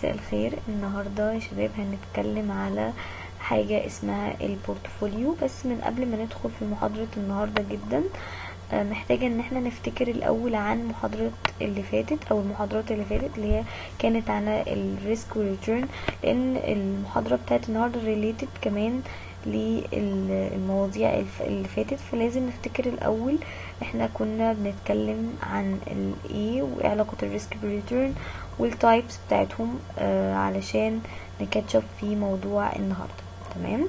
مساء الخير النهاردة يا شباب هنتكلم على حاجة اسمها البورتفوليو بس من قبل ما ندخل في محاضرة النهاردة جدا آه، محتاجة ان احنا نفتكر الاول عن محاضرة اللي فاتت او المحاضرات اللي فاتت اللي هي كانت عن الريسك والريتيرن لان المحاضرة بتاعت النهاردة ريليتد كمان للمواضيع الف- اللي فاتت فلازم نفتكر الاول احنا كنا بنتكلم عن الايه وايه علاقة الريسك بالريتيرن والتايبس بتاعتهم آه علشان نكاتشب في موضوع النهاردة تمام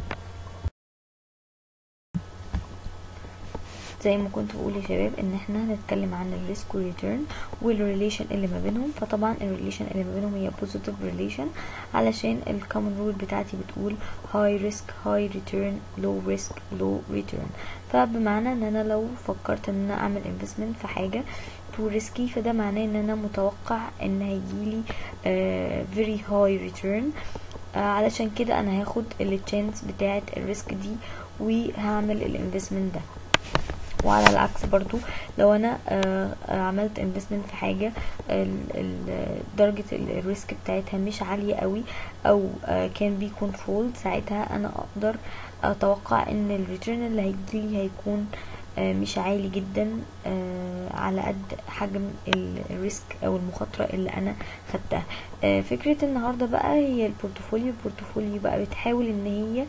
زي ما كنت بقول يا شباب ان احنا هنتكلم عن الريسك والريتيرن والريليشن اللي ما بينهم فطبعا الريليشن اللي ما بينهم هي بوزيتيف ريليشن علشان الكومن رول بتاعتي بتقول هاي ريسك هاي ريتيرن لو ريسك لو ريتيرن فبمعنى ان انا لو فكرت ان انا اعمل انفستمنت في حاجه تو ريسكي فده معناه ان انا متوقع ان هيجيلي فيري هاي ريتيرن علشان كده انا هاخد التشانس بتاعه الريسك دي وهعمل الانفستمنت ده وعلى العكس برضو لو انا آه، آه، عملت انفستمنت في حاجه ال- ال- درجه ال- الريسك بتاعتها مش عاليه قوي او كان بي كنترول ساعتها انا اقدر اتوقع ان الريتيرن اللي هيجيلي هيكون آه، مش عالي جدا آه، على قد حجم ال- الريسك او المخاطره اللي انا خدتها آه، فكره النهارده بقى هي البورتفوليو البورتفوليو بقى بتحاول ان هي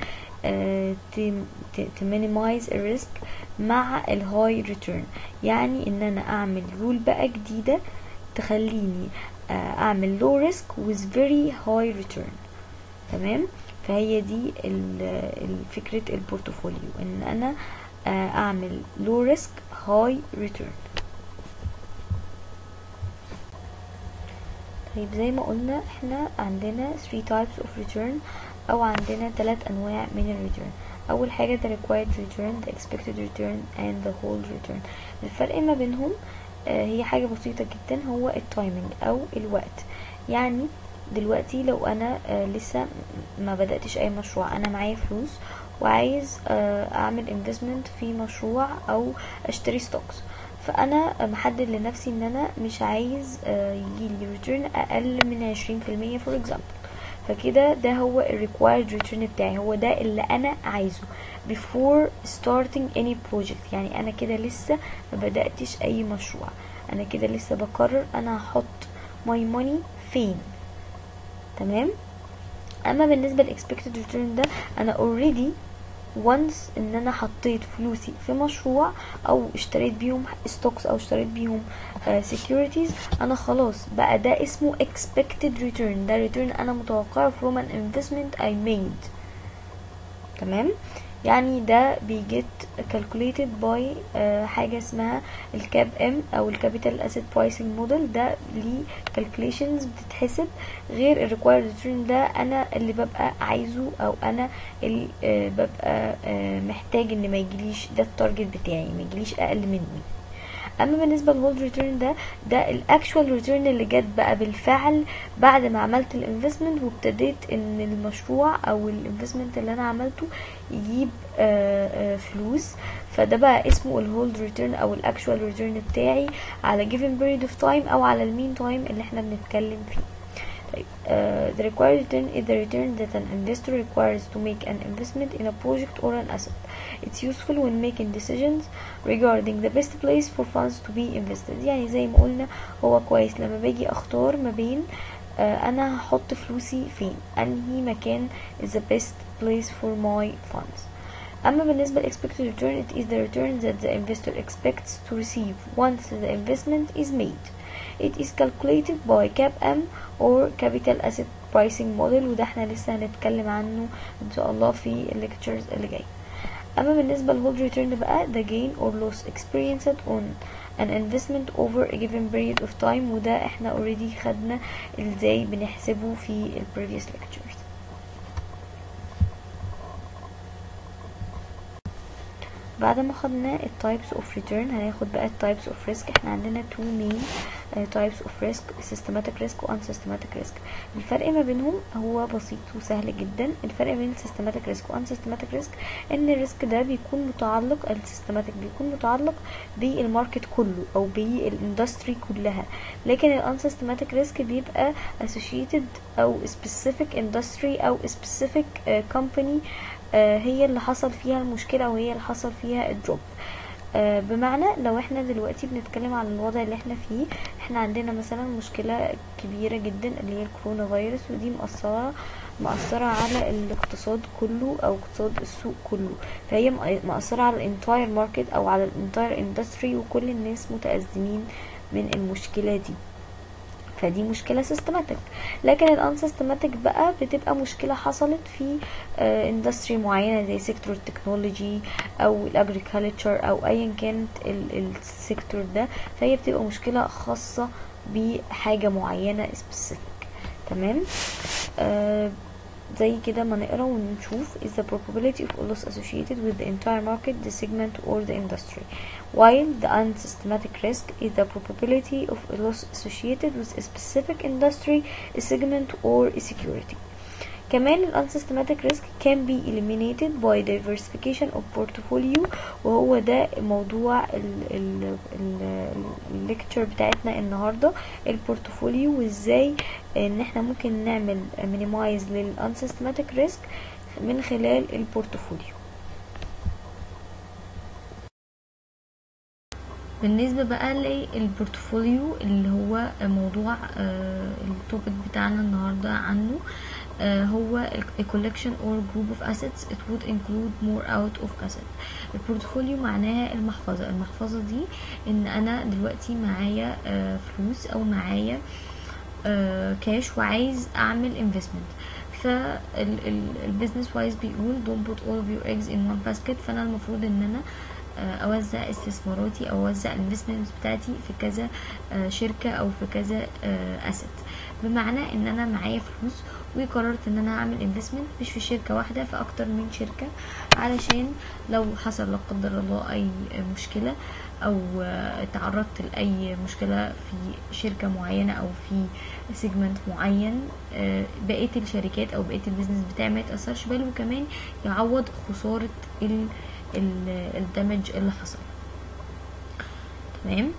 تمينيمايز الريسك مع الهاي ريتيرن يعني ان انا اعمل رول بقى جديده تخليني آه، اعمل لو ريسك with very high return تمام فهي دي ال- ال- فكره البورتفوليو ان انا آه، اعمل لو ريسك هاي ريتيرن طيب زي ما قلنا احنا عندنا 3 types of return او عندنا ثلاث انواع من الريتيرن اول حاجه the required return the expected return and the hold return الفرق ما بينهم آه، هي حاجه بسيطه جدا هو التايمينج او الوقت يعني دلوقتي لو انا آه، لسه م- ما بداتش اي مشروع انا معايا فلوس وعايز آه، اعمل انفستمنت في مشروع او اشتري ستوكس فانا محدد لنفسي ان انا مش عايز آه، يجيلي ريتيرن اقل من عشرين في المية فور اكزامبل فكده ده هو ال required return بتاعي هو ده اللي انا عايزه before starting any project يعني انا كده لسه ما بدأتش اي مشروع انا كده لسه بقرر انا هحط my money فين تمام اما بالنسبه للاكسبكتد ريتيرن ده انا اوريدي وانس ان انا حطيت فلوسي في مشروع او اشتريت بيهم ستوكس او اشتريت بيهم سيكيورتيز انا خلاص بقى ده اسمه expected return ده return انا متوقعه from an investment I made تمام يعني ده بيجيت calculated by آه، حاجة اسمها الكاب ام او الكابيتال اسيت برايسنج موديل ده ليه calculations بتتحسب غير ال required return ده انا اللي ببقى عايزه او انا اللي آه، ببقى آه، محتاج ان ما يجيليش ده التارجت بتاعي ما يجيليش اقل مني اما بالنسبه للهولد ريتيرن ده ده الاكشوال ريتيرن اللي جت بقى بالفعل بعد ما عملت الانفستمنت وابتديت ان المشروع او الانفستمنت اللي انا عملته يجيب آه، آه، فلوس فده بقى اسمه الهولد ريتيرن او الاكشوال ريتيرن بتاعي على given period of time او على المين تايم اللي احنا بنتكلم فيه طيب uh, the required return is the return that an investor requires to make an investment in a project or an asset. It's useful when making decisions regarding the best place for funds to be invested. يعني زي ما قلنا هو كويس لما باجي اختار ما بين uh, انا هحط فلوسي فين انهي مكان is the best place for my funds. أما بالنسبة ل expected return it is the return that the investor expects to receive once the investment is made. It is calculated by CAPM or Capital Asset Pricing Model وده احنا لسه هنتكلم عنه ان شاء الله في الليكتشرز اللي جاي اما بالنسبة للهولد ريتيرن بقى the gain or loss experienced on an investment over a given period of time وده احنا already خدنا ازاي بنحسبه في ال previous lectures بعد ما خدنا التايبس اوف ريتيرن هناخد بقى التايبس اوف ريسك احنا عندنا two main types of risk systematic risk و unsystematic risk الفرق ما بينهم هو بسيط وسهل جدا الفرق بين systematic risk و unsystematic risk ان الريسك ده بيكون متعلق السيستماتيك بيكون متعلق بالماركت كله او بالاندستري كلها لكن الانسيستماتيك ريسك بيبقى associated او specific industry او specific uh, company uh, هي اللي حصل فيها المشكلة او هي اللي حصل فيها الدروب آه بمعنى لو احنا دلوقتي بنتكلم على الوضع اللي احنا فيه احنا عندنا مثلا مشكلة كبيرة جدا اللي هي الكورونا فيروس ودي مأثرة مأثرة على الاقتصاد كله او اقتصاد السوق كله فهي مأثرة على الانتاير ماركت او على الانتاير اندستري وكل الناس متأزمين من المشكلة دي فدي مشكله سيستماتيك لكن الانسيستماتيك بقى بتبقى مشكله حصلت في اندستري معينه زي سيكتور التكنولوجي او الاجريكولتشر او ايا كانت السيكتور ده فهي بتبقى مشكله خاصه بحاجه معينه سبيسيفيك تمام آه زي كده ما نقرا ونشوف is the probability of a loss associated with the entire market the segment or the industry while the unsystematic risk is the probability of a loss associated with a specific industry a segment or a security كمان ال unsystematic risk can be eliminated by diversification of portfolio وهو ده موضوع الليكتشر بتاعتنا النهاردة البورتفوليو وازاي ان احنا ممكن نعمل minimize لل unsystematic risk من خلال البورتفوليو بالنسبة بقى للبورتفوليو اللي هو موضوع التوبيك بتاعنا النهاردة عنه هو a collection or group of assets it would include more out of asset البورتفوليو معناها المحفظة المحفظة دي ان انا دلوقتي معايا فلوس او معايا كاش وعايز اعمل investment فالبيزنس وايز بيقول don't put all of your eggs in one basket فانا المفروض ان انا اوزع استثماراتي او اوزع الانفستمنت بتاعتي في كذا شركة او في كذا اسيت بمعنى ان انا معايا فلوس وقررت ان انا اعمل انفستمنت مش في شركة واحدة في اكتر من شركة علشان لو حصل لا قدر الله اي مشكلة او تعرضت لاي مشكلة في شركة معينة او في سيجمنت معين بقية الشركات او بقية البيزنس بتاعي ما يتأثرش بل وكمان يعوض خسارة ال الدمج اللي حصل تمام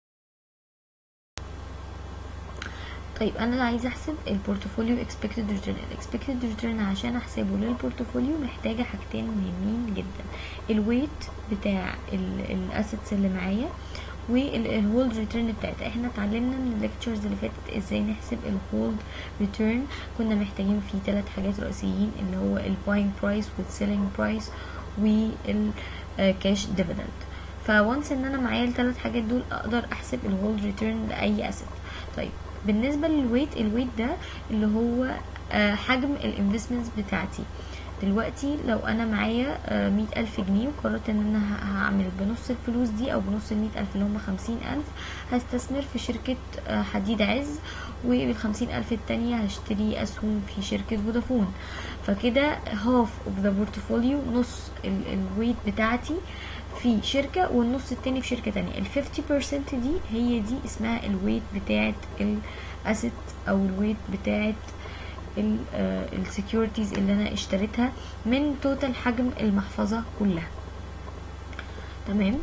طيب انا عايزه احسب البورتفوليو expected return الاكسبكتد ريتيرن عشان احسبه للبورتفوليو محتاجه حاجتين مهمين جدا الويت بتاع الاسيتس اللي معايا والهولد ريتيرن بتاعتها احنا اتعلمنا من الليكتشرز اللي فاتت ازاي نحسب الهولد ريتيرن كنا محتاجين فيه ثلاث حاجات رئيسيين اللي هو الباينج برايس والسيلينج برايس والكاش ديفيدند فوانس ان انا معايا الثلاث حاجات دول اقدر احسب الهولد ريتيرن لاي اسيت طيب بالنسبه للويت الويت ده اللي هو حجم الانفستمنتس بتاعتي دلوقتي لو انا معايا مية الف جنيه وقررت ان انا هعمل بنص الفلوس دي او بنص المية الف اللي هم خمسين الف هستثمر في شركة حديد عز وبالخمسين الف التانية هشتري اسهم في شركة فودافون فكده هاف اوف ذا بورتفوليو نص الويت بتاعتي في شركة والنص التاني في شركة تانية الفيفتي بيرسنت دي هي دي اسمها الويت بتاعت الاسيت او الويت بتاعت السكيورتيز اللي انا اشتريتها من توتال حجم المحفظة كلها تمام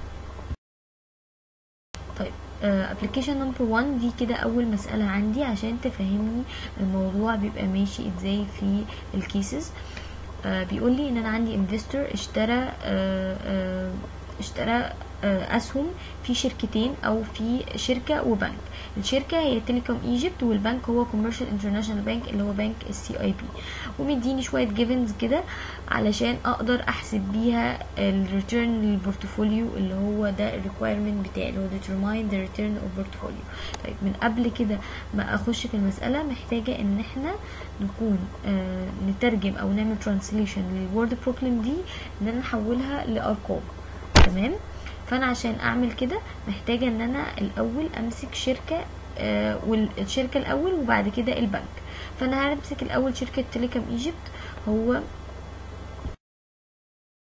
طيب ابلكيشن نمبر 1 دي كده اول مسألة عندي عشان تفهمني الموضوع بيبقى ماشي ازاي في الكيسز آه بيقول لي ان انا عندي انفستور اشترى آه آه اشترى اسهم في شركتين او في شركه وبنك الشركه هي تيليكوم ايجيبت والبنك هو كوميرشال انترناشونال بانك اللي هو بنك السي اي بي ومديني شويه جيفنز كده علشان اقدر احسب بيها الريتيرن للبورتفوليو اللي هو ده الريكويرمنت بتاعي اللي هو determine the return of portfolio طيب من قبل كده ما اخش في المساله محتاجه ان احنا نكون آه نترجم او نعمل ترانسليشن للورد بروبلم دي ان انا نحولها لارقام تمام فانا عشان اعمل كده محتاجه ان انا الاول امسك شركه آه والشركه الاول وبعد كده البنك فانا همسك الاول شركه تيليكوم ايجيبت هو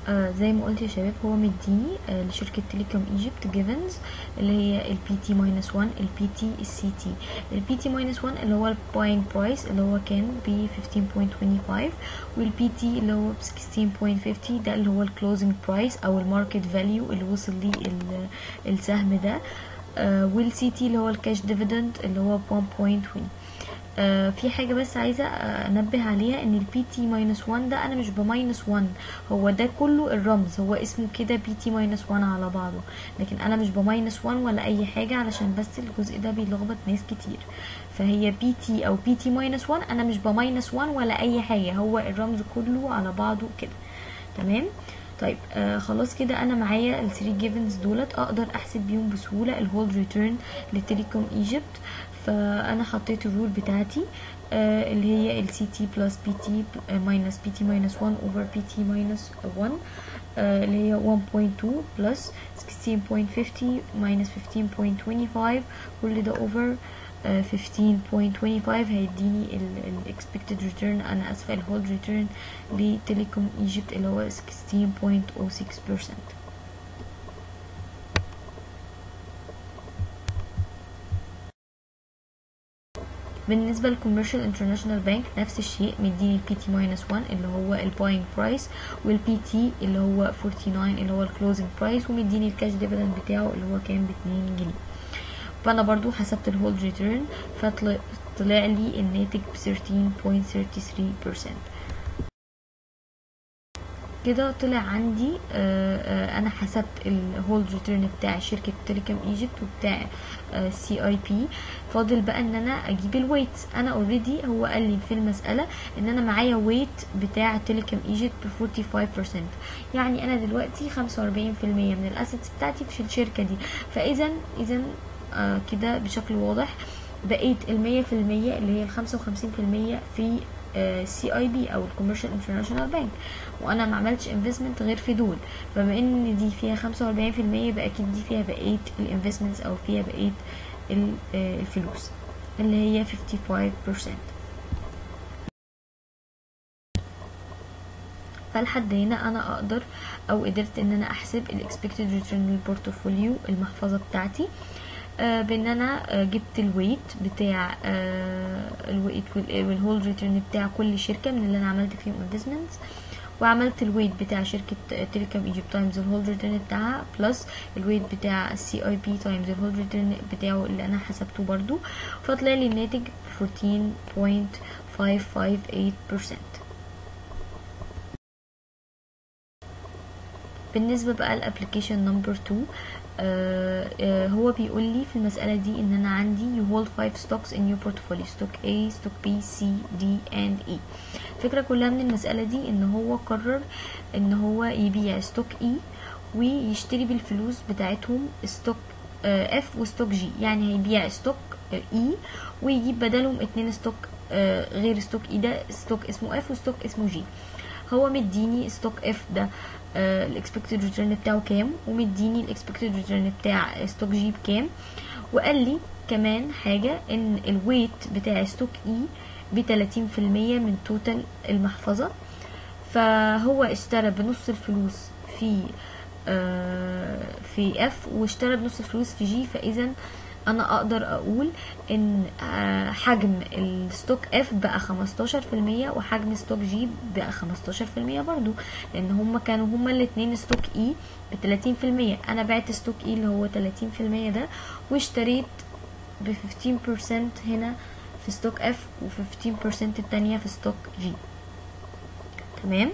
آه زي ما قلت يا شباب هو مديني آه لشركة تيليكوم ايجيبت جيفنز اللي هي البي تي ماينس 1 البي تي السي تي البي تي ماينس 1 اللي هو الباينج برايس اللي هو كان ب 15.25 والبي تي اللي هو ب 16.50 ده اللي هو الكلوزنج برايس او الماركت فاليو اللي وصل ليه السهم ده آه والسي تي اللي هو الكاش ديفيدند اللي هو 1.20 آه في حاجة بس عايزة انبه عليها ان البي تي ماينس 1 ده انا مش بماينس 1 هو ده كله الرمز هو اسمه كده بي تي ماينس 1 على بعضه لكن انا مش بماينس 1 ولا اي حاجة علشان بس الجزء ده بيلخبط ناس كتير فهي بي تي او بي تي ماينس 1 انا مش بماينس 1 ولا اي حاجة هو الرمز كله على بعضه كده تمام طيب آه خلاص كده انا معايا ال 3 جيفنز دولت اقدر احسب بيهم بسهوله الهولد ريتيرن لتيليكوم ايجيبت فانا حطيت الرول بتاعتي آه اللي هي ال سي تي بلس بي تي ماينس بي تي ماينس 1 اوفر بي تي ماينس 1 آه اللي هي 1.2 بلس 16.50 ماينس 15.25 كل ده اوفر Uh, 15.25 هيديني ال expected return انا اسفه ال hold return لتيليكوم ايجيبت اللي هو 16.06% بالنسبة للكوميرشال انترناشونال بانك نفس الشيء مديني البي تي ماينس 1 اللي هو الباينج برايس والبي تي اللي هو 49 اللي هو الكلوزنج برايس ومديني الكاش ديفيدند بتاعه اللي هو كان ب 2 جنيه فانا برضو حسبت الهولد ريتيرن فطلع لي الناتج ب 13.33% كده طلع عندي آآ آآ انا حسبت الهولد ريتيرن بتاع شركه تيليكوم ايجيبت وبتاع سي اي بي فاضل بقى ان انا اجيب الويتس انا اوريدي هو قال لي في المساله ان انا معايا ويت بتاع تيليكوم ايجيبت ب 45% يعني انا دلوقتي 45% من الاسيتس بتاعتي في الشركه دي فاذا اذا آه كده بشكل واضح بقيت المية في المية اللي هي الخمسة وخمسين في المية في سي اي بي او الكوميرشال انترناشونال بانك وانا ما عملتش انفستمنت غير في دول فبما ان دي فيها خمسة واربعين في المية يبقى اكيد دي فيها بقية الانفستمنتس او فيها بقية الفلوس اللي هي 55% فلحد هنا انا اقدر او قدرت ان انا احسب الاكسبكتد ريتيرن للبورتفوليو المحفظه بتاعتي آه بان انا آه جبت الويت بتاع آه الويت والهولد ريتيرن بتاع كل شركه من اللي انا عملت فيهم انفستمنتس وعملت الويت بتاع شركة تيليكوم ايجيبت تايمز الهولد ريتيرن بتاعها بلس الويت بتاع السي اي بي تايمز الهولد ريتيرن بتاعه اللي انا حسبته برضو فطلع لي الناتج 14.558% بالنسبة بقى لابلكيشن نمبر 2 آه آه هو بيقول لي في المسألة دي ان انا عندي you hold 5 stocks in your portfolio stock A stock B C D and E الفكرة كلها من المسألة دي ان هو قرر ان هو يبيع ستوك E ويشتري بالفلوس بتاعتهم ستوك آه F وستوك G يعني هيبيع ستوك E ويجيب بدلهم اتنين ستوك غير ستوك E ده ستوك اسمه F وستوك اسمه G هو مديني ستوك F ده الاكسبكتد ريتيرن بتاعه كام ومديني الاكسبكتد ريتيرن بتاع ستوك جي بكام وقال لي كمان حاجة ان الويت بتاع ستوك اي بتلاتين في المية من توتال المحفظة فهو اشترى بنص الفلوس في آه في اف واشترى بنص الفلوس في جي فاذا انا اقدر اقول ان حجم الستوك اف بقى 15% وحجم ستوك جي بقى 15% برضو لان هما كانوا هما الاتنين ستوك اي ب 30% انا بعت ستوك اي اللي هو 30% ده واشتريت ب 15% هنا في ستوك اف و 15% التانية في ستوك جي تمام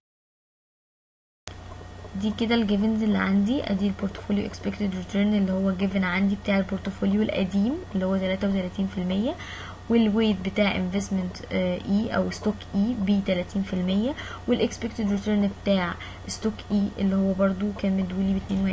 دي كده الجيفنز اللي عندي ادي البورتفوليو اكسبكتد ريتيرن اللي هو جيفن عندي بتاع البورتفوليو القديم اللي هو 33% والويت بتاع انفستمنت اي او ستوك اي ب 30% والاكسبكتد ريتيرن بتاع ستوك اي اللي هو برضو كان مدولي ب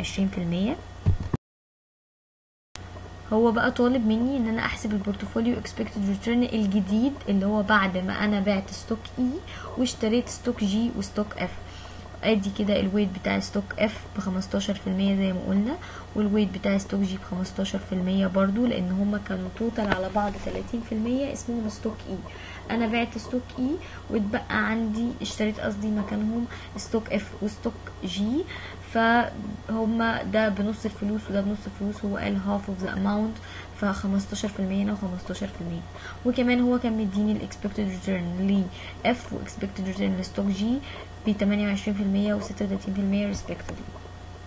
22% هو بقى طالب مني ان انا احسب البورتفوليو اكسبكتد ريتيرن الجديد اللي هو بعد ما انا بعت ستوك اي واشتريت ستوك جي وستوك اف ادي كده الويت بتاع ستوك اف بخمستاشر في المية زي ما قلنا والويت بتاع ستوك جي بخمستاشر في المية برضو لان هما كانوا توتال على بعض تلاتين في المية اسمهم ستوك اي انا بعت ستوك اي واتبقى عندي اشتريت قصدي مكانهم ستوك اف وستوك جي فهما ده بنص الفلوس وده بنص الفلوس هو قال half of the amount ف 15% هنا و 15% وكمان هو كان مديني الاكسبكتد ريتيرن ل اف واكسبكتد ريتيرن لستوك جي ب 28% و 36% respectively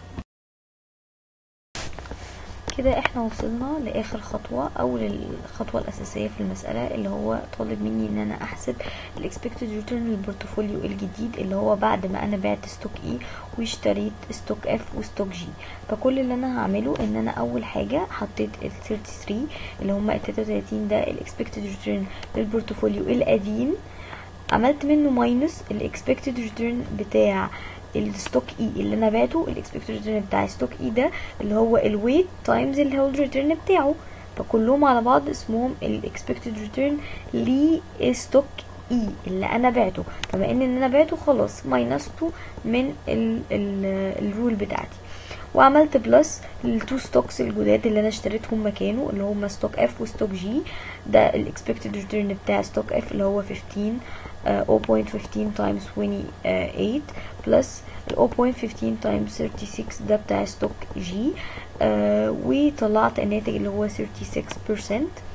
كده احنا وصلنا لاخر خطوة او للخطوة الاساسية في المسألة اللي هو طالب مني ان انا احسب الاكسبكتد ريتيرن للبورتفوليو الجديد اللي هو بعد ما انا بعت ستوك اي واشتريت ستوك اف وستوك جي فكل اللي انا هعمله ان انا اول حاجة حطيت ال 33 اللي هما ال 33 ده الاكسبكتد ريتيرن للبورتفوليو القديم عملت منه ماينس الاكسبكتد ريتيرن بتاع الستوك اي اللي انا بعته الاكسبكتد ريتيرن بتاع ستوك اي ده اللي هو الويت تايمز الهولد ريتيرن بتاعه فكلهم على بعض اسمهم الاكسبكتد ريتيرن لستوك اي اللي انا بعته فبما ان انا بعته خلاص ماينسته من ال ال الرول بتاعتي وعملت بلس للتو ستوكس الجداد اللي انا اشتريتهم مكانه اللي هما ستوك اف وستوك جي ده الاكسبكتد ريتيرن بتاع ستوك اف اللي هو 15 uh, 0.15 times 28 بلس ال 0.15 times 36 ده بتاع ستوك جي uh, وطلعت الناتج اللي هو 36%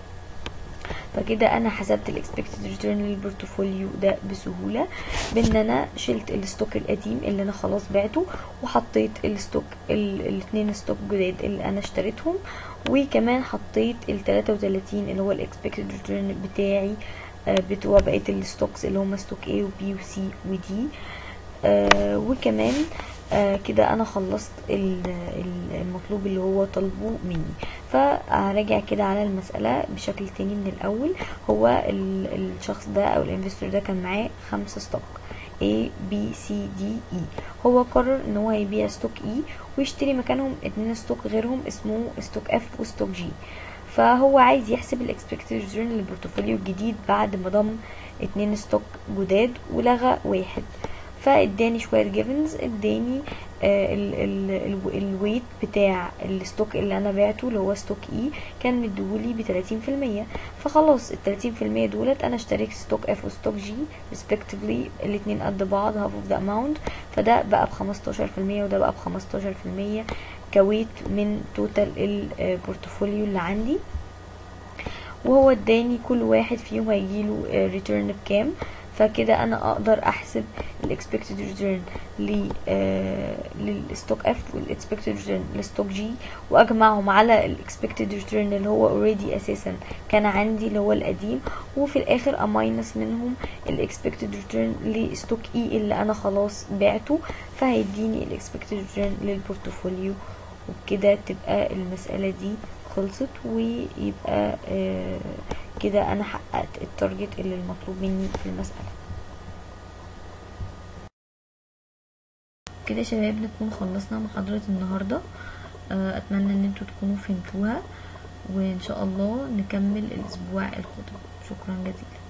فكده انا حسبت الاكسبكتد ريتيرن للبورتفوليو ده بسهوله بان انا شلت الستوك القديم اللي انا خلاص بعته وحطيت الستوك الاثنين ستوك جداد اللي انا اشتريتهم وكمان حطيت ال 33 اللي هو الاكسبكتد ريتيرن بتاعي بتوع بقيه الستوكس اللي هم ستوك A و B و C و D آه وكمان آه كده انا خلصت المطلوب اللي هو طلبه مني فهراجع كده على المسألة بشكل تاني من الاول هو الشخص ده او الانفستور ده كان معاه خمسة ستوك A B C D E هو قرر ان هو يبيع ستوك E ويشتري مكانهم اتنين ستوك غيرهم اسمه ستوك F وستوك G فهو عايز يحسب الاكسبكتد ريتيرن للبورتفوليو الجديد بعد ما ضم اتنين ستوك جداد ولغى واحد فاداني شويه جيفنز اداني آه الويت بتاع الستوك اللي انا بعته اللي هو ستوك اي كان مديهولي ب 30% فخلاص ال 30% دولت انا اشتريت ستوك اف وستوك جي ريسبكتفلي الاتنين قد بعض هاف اوف ذا اماونت فده بقى ب 15% وده بقى ب 15% كويت من توتال البورتفوليو اللي عندي وهو اداني كل واحد فيهم هيجيله ريتيرن بكام فكده انا اقدر احسب الاكسبكتد ريتيرن للستوك اف والاكسبكتد ريتيرن للستوك جي واجمعهم على الاكسبكتد ريتيرن اللي هو اوريدي اساسا كان عندي اللي هو القديم وفي الاخر اماينس منهم الاكسبكتد ريتيرن لستوك اي اللي انا خلاص بعته فهيديني الاكسبكتد ريتيرن للبورتفوليو وبكده تبقى المسألة دي خلصت ويبقى آه كده انا حققت التارجت اللي المطلوب مني في المسألة كده يا شباب نكون خلصنا محاضرة النهاردة آه اتمنى ان انتوا تكونوا فهمتوها وان شاء الله نكمل الاسبوع القادم شكرا جزيلا